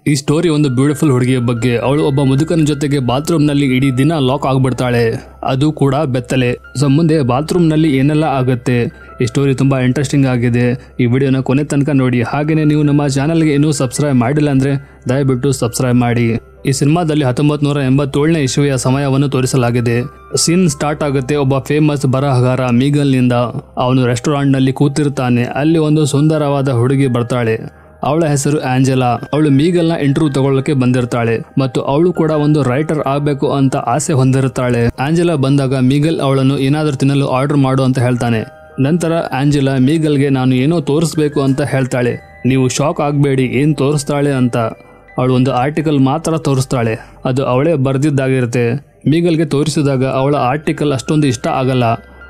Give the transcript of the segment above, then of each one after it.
ಈ ಸ್ಟೋರಿ ಒಂದು ಬ್ಯೂಟಿಫುಲ್ ಹುಡುಗಿಯ ಬಗ್ಗೆ ಅವಳು ಒಬ್ಬ ಮುದುಕನ ಜೊತೆಗೆ ಬಾತ್ರೂಮ್ ನಲ್ಲಿ ಇಡೀ ದಿನ ಲಾಕ್ ಆಗ್ಬಿಡ್ತಾಳೆ ಅದು ಕೂಡ ಬೆತ್ತಲೆ ಸೊ ಮುಂದೆ ಬಾತ್ರೂಮ್ ನಲ್ಲಿ ಏನೆಲ್ಲ ಆಗುತ್ತೆ ಈ ಸ್ಟೋರಿ ತುಂಬಾ ಇಂಟ್ರೆಸ್ಟಿಂಗ್ ಆಗಿದೆ ಈ ವಿಡಿಯೋನ ಕೊನೆ ತನಕ ನೋಡಿ ಹಾಗೇನೆ ನೀವು ನಮ್ಮ ಚಾನಲ್ಗೆ ಇನ್ನೂ ಸಬ್ಸ್ಕ್ರೈಬ್ ಮಾಡಿಲ್ಲ ಅಂದ್ರೆ ದಯವಿಟ್ಟು ಸಬ್ಸ್ಕ್ರೈಬ್ ಮಾಡಿ ಈ ಸಿನಿಮಾದಲ್ಲಿ ಹತ್ತೊಂಬತ್ತು ನೂರ ಎಂಬತ್ತೇಳನೇ ಇಸುವೆಯ ಸಮಯವನ್ನು ತೋರಿಸಲಾಗಿದೆ ಸೀನ್ ಸ್ಟಾರ್ಟ್ ಆಗುತ್ತೆ ಒಬ್ಬ ಫೇಮಸ್ ಬರಹಗಾರ ಮೀಗಲ್ನಿಂದ ಅವನು ರೆಸ್ಟೋರೆಂಟ್ನಲ್ಲಿ ಕೂತಿರ್ತಾನೆ ಅಲ್ಲಿ ಒಂದು ಸುಂದರವಾದ ಹುಡುಗಿ ಬರ್ತಾಳೆ ಅವಳ ಹೆಸರು ಆಂಜೆಲಾ ಅವಳು ಮೀಗಲ್ನ ಇಂಟರ್ವ್ಯೂ ತಗೊಳ್ಳಕ್ಕೆ ಬಂದಿರ್ತಾಳೆ ಮತ್ತು ಅವಳು ಕೂಡ ಒಂದು ರೈಟರ್ ಆಗಬೇಕು ಅಂತ ಆಸೆ ಹೊಂದಿರುತ್ತಾಳೆ ಆಂಜೆಲಾ ಬಂದಾಗ ಮೀಗಲ್ ಅವಳನ್ನು ಏನಾದರೂ ತಿನ್ನಲು ಆರ್ಡರ್ ಮಾಡು ಅಂತ ಹೇಳ್ತಾನೆ ನಂತರ ಆಂಜೆಲಾ ಮೀಗಲ್ಗೆ ನಾನು ಏನೋ ತೋರಿಸ್ಬೇಕು ಅಂತ ಹೇಳ್ತಾಳೆ ನೀವು ಶಾಕ್ ಆಗಬೇಡಿ ಏನು ತೋರಿಸ್ತಾಳೆ ಅಂತ ಅವಳು ಒಂದು ಆರ್ಟಿಕಲ್ ಮಾತ್ರ ತೋರಿಸ್ತಾಳೆ ಅದು ಅವಳೇ ಬರೆದಿದ್ದಾಗಿರುತ್ತೆ ಮೀಗಲ್ಗೆ ತೋರಿಸಿದಾಗ ಅವಳ ಆರ್ಟಿಕಲ್ ಅಷ್ಟೊಂದು ಇಷ್ಟ ಆಗಲ್ಲ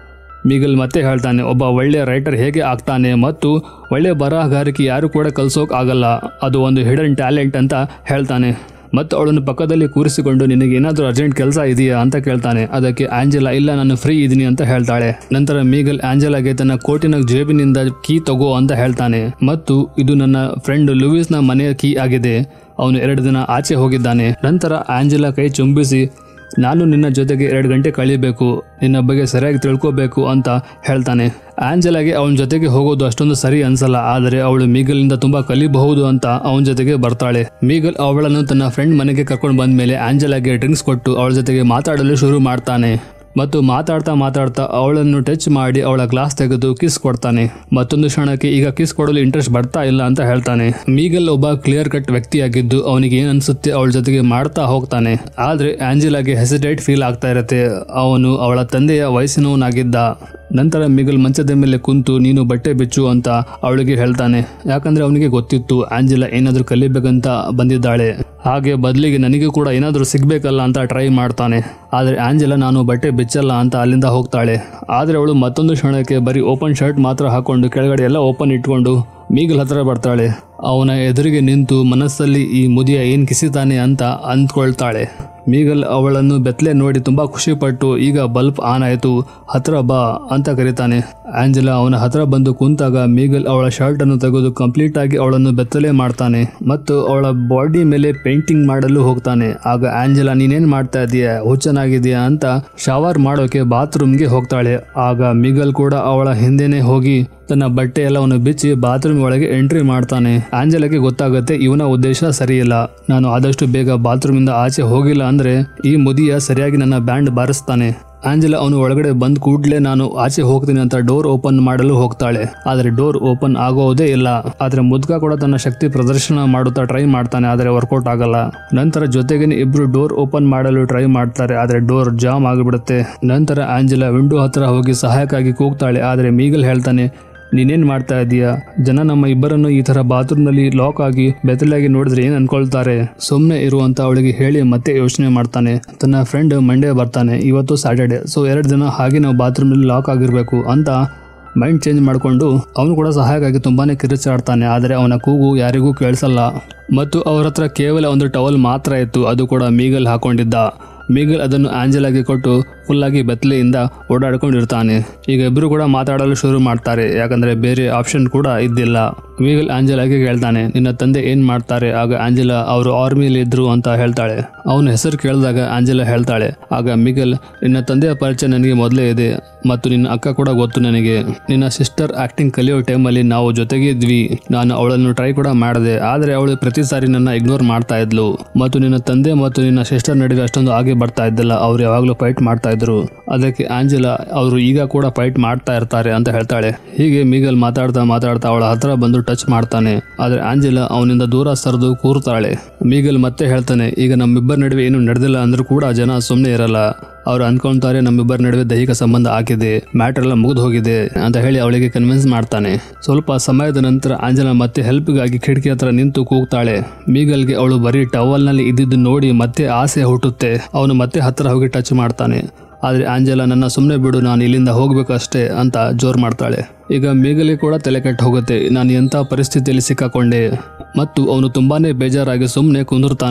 ಮೀಗಲ್ ಮತ್ತೆ ಹೇಳ್ತಾನೆ ಒಬ್ಬ ಒಳ್ಳೆಯ ರೈಟರ್ ಹೇಗೆ ಆಗ್ತಾನೆ ಮತ್ತು ಒಳ್ಳೆಯ ಬರಹಗಾರಿಕೆ ಯಾರು ಕೂಡ ಕಲ್ಸೋಕ್ ಆಗಲ್ಲ ಅದು ಒಂದು ಹಿಡನ್ ಟ್ಯಾಲೆಂಟ್ ಅಂತ ಹೇಳ್ತಾನೆ ಮತ್ತು ಅವಳನ್ನು ಪಕ್ಕದಲ್ಲಿ ಕೂರಿಸಿಕೊಂಡು ನಿನಗೆ ಏನಾದರೂ ಅರ್ಜೆಂಟ್ ಕೆಲಸ ಇದೆಯಾ ಅಂತ ಕೇಳ್ತಾನೆ ಅದಕ್ಕೆ ಆಂಜೆಲಾ ಇಲ್ಲ ನಾನು ಫ್ರೀ ಇದ್ದೀನಿ ಅಂತ ಹೇಳ್ತಾಳೆ ನಂತರ ಮೀಗಲ್ ಆಂಜೆಲಾಗೆ ತನ್ನ ಕೋಟಿನ ಜೇಬಿನಿಂದ ಕೀ ತಗೋ ಅಂತ ಹೇಳ್ತಾನೆ ಮತ್ತು ಇದು ನನ್ನ ಫ್ರೆಂಡ್ ಲೂಯಿಸ್ನ ಮನೆಯ ಕೀ ಆಗಿದೆ ಅವನು ಎರಡು ದಿನ ಆಚೆ ಹೋಗಿದ್ದಾನೆ ನಂತರ ಆಂಜೆಲಾ ಕೈ ಚುಂಬಿಸಿ ನಾನು ನಿನ್ನ ಜೊತೆಗೆ ಎರಡು ಗಂಟೆ ಕಳಿಬೇಕು ನಿನ್ನ ಬಗ್ಗೆ ಸರಿಯಾಗಿ ತಿಳ್ಕೋಬೇಕು ಅಂತ ಹೇಳ್ತಾನೆ ಆಂಜಲಾಗೆ ಅವನ ಜೊತೆಗೆ ಹೋಗೋದು ಅಷ್ಟೊಂದು ಸರಿ ಅನ್ಸಲ್ಲ ಆದರೆ ಅವಳು ಮೀಗಲ್ನಿಂದ ತುಂಬಾ ಕಲಿಬಹುದು ಅಂತ ಅವನ ಜೊತೆಗೆ ಬರ್ತಾಳೆ ಮೀಗಲ್ ಅವಳನ್ನು ತನ್ನ ಫ್ರೆಂಡ್ ಮನೆಗೆ ಕರ್ಕೊಂಡು ಬಂದ ಮೇಲೆ ಆಂಜಲಾಗೆ ಡ್ರಿಂಕ್ಸ್ ಕೊಟ್ಟು ಅವಳ ಜೊತೆಗೆ ಮಾತಾಡಲು ಶುರು ಮಾಡ್ತಾನೆ ಮತ್ತು ಮಾತಾಡ್ತಾ ಮಾತಾಡ್ತಾ ಅವಳನ್ನು ಟಚ್ ಮಾಡಿ ಅವಳ ಗ್ಲಾಸ್ ತೆಗೆದು ಕಿಸ್ ಕೊಡ್ತಾನೆ ಮತ್ತೊಂದು ಕ್ಷಣಕ್ಕೆ ಈಗ ಕಿಸ್ ಕೊಡಲು ಇಂಟ್ರೆಸ್ಟ್ ಬರ್ತಾ ಇಲ್ಲ ಅಂತ ಹೇಳ್ತಾನೆ ಮೀಗಲ್ ಒಬ್ಬ ಕ್ಲಿಯರ್ ಕಟ್ ವ್ಯಕ್ತಿಯಾಗಿದ್ದು ಅವನಿಗೆ ಏನ್ ಅನ್ಸುತ್ತೆ ಅವಳ ಜೊತೆಗೆ ಮಾಡ್ತಾ ಹೋಗ್ತಾನೆ ಆದ್ರೆ ಆಂಜೆಲಾಗೆ ಹೆಸಿಟೇಟ್ ಫೀಲ್ ಆಗ್ತಾ ಇರುತ್ತೆ ಅವನು ಅವಳ ತಂದೆಯ ವಯಸ್ಸಿನವನಾಗಿದ್ದ ನಂತರ ಮಿಗಲ್ ಮಂಚದ ಮೇಲೆ ಕುಂತು ನೀನು ಬಟ್ಟೆ ಬಿಚ್ಚು ಅಂತ ಅವಳಿಗೆ ಹೇಳ್ತಾನೆ ಯಾಕಂದ್ರೆ ಅವನಿಗೆ ಗೊತ್ತಿತ್ತು ಆಂಜೆಲಾ ಏನಾದರೂ ಕಲಿಬೇಕಂತ ಬಂದಿದ್ದಾಳೆ ಹಾಗೆ ಬದಲಿಗೆ ನನಗೆ ಕೂಡ ಏನಾದರೂ ಸಿಗ್ಬೇಕಲ್ಲ ಅಂತ ಟ್ರೈ ಮಾಡ್ತಾನೆ ಆದರೆ ಆಂಜೆಲಾ ನಾನು ಬಟ್ಟೆ ಬಿಚ್ಚಲ್ಲ ಅಂತ ಅಲ್ಲಿಂದ ಹೋಗ್ತಾಳೆ ಆದರೆ ಅವಳು ಮತ್ತೊಂದು ಕ್ಷಣಕ್ಕೆ ಬರೀ ಓಪನ್ ಶರ್ಟ್ ಮಾತ್ರ ಹಾಕೊಂಡು ಕೆಳಗಡೆ ಎಲ್ಲ ಓಪನ್ ಇಟ್ಕೊಂಡು ಮೀಗಲ್ ಹತ್ರ ಬರ್ತಾಳೆ ಅವನ ಎದುರಿಗೆ ನಿಂತು ಮನಸ್ಸಲ್ಲಿ ಈ ಮುದಿಯ ಏನ್ ಕಿಸಿತಾನೆ ಅಂತ ಅಂದ್ಕೊಳ್ತಾಳೆ ಮೀಗಲ್ ಅವಳನ್ನು ಬೆತ್ತಲೆ ನೋಡಿ ತುಂಬಾ ಖುಷಿಪಟ್ಟು ಈಗ ಬಲ್ಬ್ ಆನ್ ಆಯಿತು ಹತ್ರ ಬಾ ಅಂತ ಕರೀತಾನೆ ಆಂಜೆಲಾ ಅವನ ಹತ್ರ ಬಂದು ಕುಂತಾಗ ಮೀಗಲ್ ಅವಳ ಶರ್ಟ್ ಅನ್ನು ತೆಗೆದು ಕಂಪ್ಲೀಟ್ ಆಗಿ ಅವಳನ್ನು ಬೆತ್ತಲೆ ಮಾಡ್ತಾನೆ ಮತ್ತು ಅವಳ ಬಾಡಿ ಮೇಲೆ ಪೇಂಟಿಂಗ್ ಮಾಡಲು ಹೋಗ್ತಾನೆ ಆಗ ಆಂಜೆಲಾ ನೀನೇನ್ ಮಾಡ್ತಾ ಇದೀಯ ಹುಚ್ಚನಾಗಿದೆಯಾ ಅಂತ ಶವರ್ ಮಾಡೋಕೆ ಬಾತ್ರೂಮ್ಗೆ ಹೋಗ್ತಾಳೆ ಆಗ ಮಿಗಲ್ ಕೂಡ ಅವಳ ಹಿಂದೆನೆ ಹೋಗಿ ತನ್ನ ಬಟ್ಟೆ ಎಲ್ಲವನ್ನು ಬಿಚ್ಚಿ ಬಾತ್ರೂಮ್ ಒಳಗೆ ಎಂಟ್ರಿ ಮಾಡ್ತಾನೆ ಆಂಜೆಲಾಗೆ ಗೊತ್ತಾಗುತ್ತೆ ಇವನ ಉದ್ದೇಶ ಸರಿಯಿಲ್ಲ ನಾನು ಆದಷ್ಟು ಬೇಗ ಬಾತ್ರೂಮ್ ಇಂದ ಆಚೆ ಹೋಗಿಲ್ಲ ಅಂದ್ರೆ ಈ ಮುದಿಯ ಸರಿಯಾಗಿ ನನ್ನ ಬ್ಯಾಂಡ್ ಬಾರಿಸ್ತಾನೆ ಆಂಜೆಲಾ ಅವನು ಒಳಗಡೆ ಬಂದ್ ಕೂಡ್ಲೆ ನಾನು ಆಚೆ ಹೋಗ್ತೀನಿ ಅಂತ ಡೋರ್ ಓಪನ್ ಮಾಡಲು ಹೋಗ್ತಾಳೆ ಆದ್ರೆ ಡೋರ್ ಓಪನ್ ಆಗೋದೇ ಇಲ್ಲ ಆದ್ರೆ ಮುದ್ಕ ಕೂಡ ತನ್ನ ಶಕ್ತಿ ಪ್ರದರ್ಶನ ಮಾಡುತ್ತಾ ಟ್ರೈ ಮಾಡ್ತಾನೆ ಆದ್ರೆ ವರ್ಕೌಟ್ ಆಗಲ್ಲ ನಂತರ ಜೊತೆಗೇನೆ ಇಬ್ರು ಡೋರ್ ಓಪನ್ ಮಾಡಲು ಟ್ರೈ ಮಾಡ್ತಾರೆ ಆದ್ರೆ ಡೋರ್ ಜಾಮ್ ಆಗಿಬಿಡುತ್ತೆ ನಂತರ ಆಂಜೆಲಾ ವಿಂಡೋ ಹತ್ರ ಹೋಗಿ ಸಹಾಯಕ್ಕಾಗಿ ಕೂಗ್ತಾಳೆ ಆದ್ರೆ ಮೀಗಲ್ ಹೇಳ್ತಾನೆ ನೀನೇನ್ ಮಾಡ್ತಾ ಇದೀಯಾ ಜನ ನಮ್ಮ ಇಬ್ಬರನ್ನು ಈ ತರ ಬಾತ್ರೂಮ್ ನಲ್ಲಿ ಲಾಕ್ ಆಗಿ ಬೆತ್ತಲಾಗಿ ನೋಡಿದ್ರೆ ಏನ್ ಅನ್ಕೊಳ್ತಾರೆ ಸುಮ್ಮನೆ ಇರು ಅಂತ ಅವಳಿಗೆ ಹೇಳಿ ಮತ್ತೆ ಯೋಚನೆ ಮಾಡ್ತಾನೆ ತನ್ನ ಫ್ರೆಂಡ್ ಮಂಡೇ ಬರ್ತಾನೆ ಇವತ್ತು ಸ್ಯಾಟರ್ಡೆ ಸೊ ಎರಡು ದಿನ ಹಾಗೆ ನಾವು ಬಾತ್ರೂಮ್ ನಲ್ಲಿ ಲಾಕ್ ಆಗಿರ್ಬೇಕು ಅಂತ ಮೈಂಡ್ ಚೇಂಜ್ ಮಾಡಿಕೊಂಡು ಅವನು ಕೂಡ ಸಹಾಯಕ್ಕಾಗಿ ತುಂಬಾನೇ ಕಿರಿಚಾಡ್ತಾನೆ ಆದರೆ ಅವನ ಕೂಗು ಯಾರಿಗೂ ಕೇಳಿಸಲ್ಲ ಮತ್ತು ಅವ್ರ ಹತ್ರ ಕೇವಲ ಒಂದು ಟವಲ್ ಮಾತ್ರ ಇತ್ತು ಅದು ಕೂಡ ಮೀಗಲ್ ಹಾಕೊಂಡಿದ್ದ ಮೀಗಲ್ ಅದನ್ನು ಆಂಜೆಲಾಗೆ ಕೊಟ್ಟು ಫುಲ್ಲಾಗಿ ಬೆತ್ತಲೆಯಿಂದ ಓಡಾಡ್ಕೊಂಡಿರ್ತಾನೆ ಈಗ ಇಬ್ಬರು ಕೂಡ ಮಾತಾಡಲು ಶುರು ಮಾಡ್ತಾರೆ ಯಾಕಂದ್ರೆ ಬೇರೆ ಆಪ್ಷನ್ ಕೂಡ ಇದ್ದಿಲ್ಲ ಮೀಗಲ್ ಆಂಜೆಲಾಗೆ ಕೇಳ್ತಾನೆ ನಿನ್ನ ತಂದೆ ಏನ್ ಮಾಡ್ತಾರೆ ಆಗ ಆಂಜೆಲಾ ಅವರು ಆರ್ಮಿಲಿ ಇದ್ರು ಅಂತ ಹೇಳ್ತಾಳೆ ಅವನ ಹೆಸರು ಕೇಳಿದಾಗ ಆಂಜೆಲಾ ಹೇಳ್ತಾಳೆ ಆಗ ಮಿಗಲ್ ನಿನ್ನ ತಂದೆಯ ಪರಿಚಯ ನನಗೆ ಮೊದಲೇ ಇದೆ ಮತ್ತು ನಿನ್ನ ಅಕ್ಕ ಕೂಡ ಗೊತ್ತು ನನಗೆ ನಿನ್ನ ಸಿಸ್ಟರ್ ಆಕ್ಟಿಂಗ್ ಕಲಿಯೋ ಟೈಮಲ್ಲಿ ನಾವು ಜೊತೆಗೆ ಇದ್ವಿ ನಾನು ಅವಳನ್ನು ಟ್ರೈ ಕೂಡ ಮಾಡಿದೆ ಆದರೆ ಅವಳು ಪ್ರತಿ ಸಾರಿ ನನ್ನ ಇಗ್ನೋರ್ ಮಾಡ್ತಾ ಇದ್ಲು ಮತ್ತು ನಿನ್ನ ತಂದೆ ಮತ್ತು ನಿನ್ನ ಸಿಸ್ಟರ್ ನಡುವೆ ಅಷ್ಟೊಂದು ಆಗಿ ಬರ್ತಾ ಇದ್ದಿಲ್ಲ ಅವ್ರು ಯಾವಾಗಲೂ ಫೈಟ್ ಮಾಡ್ತಾ ಇದ್ರು ಅದಕ್ಕೆ ಆಂಜೆಲಾ ಅವರು ಈಗ ಕೂಡ ಫೈಟ್ ಮಾಡ್ತಾ ಇರ್ತಾರೆ ಅಂತ ಹೇಳ್ತಾಳೆ ಹೀಗೆ ಮೀಗಲ್ ಮಾತಾಡ್ತಾ ಮಾತಾಡ್ತಾ ಅವಳ ಹತ್ರ ಬಂದು ಟಚ್ ಮಾಡ್ತಾನೆ ಆದ್ರೆ ಆಂಜೆಲಾ ಅವನಿಂದ ದೂರ ಸರಿದು ಕೂರ್ತಾಳೆ ಮೀಗಲ್ ಮತ್ತೆ ಹೇಳ್ತಾನೆ ಈಗ ನಮ್ಮಿಬ್ಬರ ನಡುವೆ ಏನು ನಡೆದಿಲ್ಲ ಅಂದ್ರೂ ಕೂಡ ಜನ ಸುಮ್ಮನೆ ಇರಲ್ಲ ಅವ್ರು ಅನ್ಕೊಂತಾರೆ ನಮ್ಮಿಬ್ಬರ ನಡುವೆ ದೈಹಿಕ ಸಂಬಂಧ ಆಗಿದೆ ಮ್ಯಾಟರ್ ಎಲ್ಲ ಮುಗಿದು ಹೋಗಿದೆ ಅಂತ ಹೇಳಿ ಅವಳಿಗೆ ಕನ್ವಿನ್ಸ್ ಮಾಡ್ತಾನೆ ಸ್ವಲ್ಪ ಸಮಯದ ನಂತರ ಆಂಜಲಾ ಮತ್ತೆ ಹೆಲ್ಪ್ಗಾಗಿ ಕಿಟಕಿ ಹತ್ರ ನಿಂತು ಕೂಗ್ತಾಳೆ ಮೀಗಲ್ಗೆ ಅವಳು ಬರೀ ಟವಲ್ನಲ್ಲಿ ಇದ್ದಿದ್ದು ನೋಡಿ ಮತ್ತೆ ಆಸೆ ಹುಟ್ಟುತ್ತೆ ಅವನು ಮತ್ತೆ ಹತ್ರ ಹೋಗಿ ಟಚ್ ಮಾಡ್ತಾನೆ ಆದರೆ ಆಂಜೆಲಾ ನನ್ನ ಸುಮ್ಮನೆ ಬಿಡು ನಾನು ಇಲ್ಲಿಂದ ಹೋಗ್ಬೇಕು ಅಷ್ಟೇ ಅಂತ ಜೋರ್ ಮಾಡ್ತಾಳೆ ಈಗ ಮೇಘಲಿ ಕೂಡ ತಲೆ ಕೆಟ್ಟು ಹೋಗುತ್ತೆ ನಾನು ಎಂಥ ಪರಿಸ್ಥಿತಿಯಲ್ಲಿ ಸಿಕ್ಕಾಕೊಂಡೆ ಮತ್ತು ಅವನು ತುಂಬಾನೇ ಬೇಜಾರಾಗಿ ಸುಮ್ಮನೆ ಕುಂದಿರ್ತಾನೆ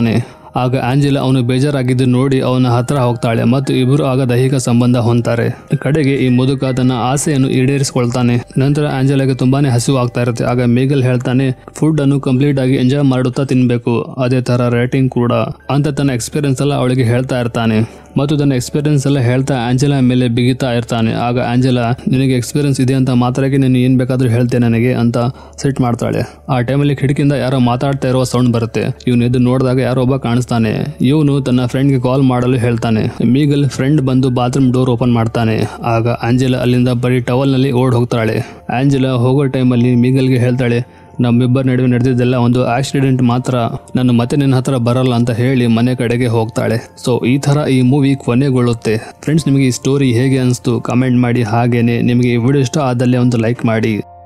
ಆಗ ಆಂಜೆಲಾ ಅವನು ಬೇಜಾರಾಗಿದ್ದು ನೋಡಿ ಅವನ ಹತ್ರ ಹೋಗ್ತಾಳೆ ಮತ್ತು ಇಬ್ಬರು ಆಗ ದೈಹಿಕ ಸಂಬಂಧ ಹೊಂತಾರೆ ಕಡೆಗೆ ಈ ಮುದುಕ ತನ್ನ ಆಸೆಯನ್ನು ಈಡೇರಿಸಿಕೊಳ್ತಾನೆ ನಂತರ ಆಂಜೆಲಾಗೆ ತುಂಬಾನೇ ಹಸಿವು ಆಗ್ತಾ ಇರುತ್ತೆ ಆಗ ಮೇಗಲ್ ಹೇಳ್ತಾನೆ ಫುಡ್ ಅನ್ನು ಕಂಪ್ಲೀಟ್ ಆಗಿ ಎಂಜಾಯ್ ಮಾಡುತ್ತಾ ತಿನ್ಬೇಕು ಅದೇ ತರ ರೇಟಿಂಗ್ ಕೂಡ ಅಂತ ತನ್ನ ಎಕ್ಸ್ಪೀರಿಯನ್ಸ್ ಎಲ್ಲ ಅವಳಿಗೆ ಹೇಳ್ತಾ ಇರ್ತಾನೆ ಮತ್ತು ತನ್ನ ಎಕ್ಸ್ಪೀರಿಯನ್ಸ್ ಎಲ್ಲ ಹೇಳ್ತಾ ಆಂಜೆಲಾ ಮೇಲೆ ಬಿಗಿತಾ ಇರ್ತಾನೆ ಆಗ ಆಂಜೆಲಾ ನಿನಗೆ ಎಕ್ಸ್ಪೀರಿಯನ್ಸ್ ಇದೆ ಅಂತ ಮಾತ್ರಕ್ಕೆ ನೀನು ಏನು ಬೇಕಾದ್ರೂ ಹೇಳ್ತೇನೆ ನನಗೆ ಅಂತ ಸೆಟ್ ಮಾಡ್ತಾಳೆ ಆ ಟೈಮಲ್ಲಿ ಕಿಟಕಿಯಿಂದ ಯಾರೋ ಮಾತಾಡ್ತಾ ಇರುವ ಸೌಂಡ್ ಬರುತ್ತೆ ಇವನು ಎದ್ದು ನೋಡಿದಾಗ ಯಾರೋ ಒಬ್ಬ ಕಾಣಿಸ್ತಾನೆ ಇವನು ತನ್ನ ಫ್ರೆಂಡ್ಗೆ ಕಾಲ್ ಮಾಡಲು ಹೇಳ್ತಾನೆ ಮೀಗಲ್ ಫ್ರೆಂಡ್ ಬಂದು ಬಾತ್ರೂಮ್ ಡೋರ್ ಓಪನ್ ಮಾಡ್ತಾನೆ ಆಗ ಆಂಜೆಲಾ ಅಲ್ಲಿಂದ ಬರೀ ಟವಲ್ನಲ್ಲಿ ಓಡ್ ಹೋಗ್ತಾಳೆ ಆಂಜೆಲಾ ಹೋಗೋ ಟೈಮಲ್ಲಿ ಮೀಗಲ್ಗೆ ಹೇಳ್ತಾಳೆ ನಮ್ಮಿಬ್ಬರ ನಡುವೆ ನಡೆದಿದ್ದೆಲ್ಲ ಒಂದು ಆಕ್ಸಿಡೆಂಟ್ ಮಾತ್ರ ನಾನು ಮತ್ತೆ ನಿನ್ನ ಹತ್ರ ಬರಲ್ಲ ಅಂತ ಹೇಳಿ ಮನೆ ಕಡೆಗೆ ಹೋಗ್ತಾಳೆ ಸೊ ಈ ಥರ ಈ ಮೂವಿ ಕೊನೆಗೊಳ್ಳುತ್ತೆ ಫ್ರೆಂಡ್ಸ್ ನಿಮಗೆ ಈ ಸ್ಟೋರಿ ಹೇಗೆ ಅನಿಸ್ತು ಕಮೆಂಟ್ ಮಾಡಿ ಹಾಗೇನೆ ನಿಮಗೆ ಈ ವಿಡಿಯೋ ಇಷ್ಟ ಆದಲ್ಲಿ ಒಂದು ಲೈಕ್ ಮಾಡಿ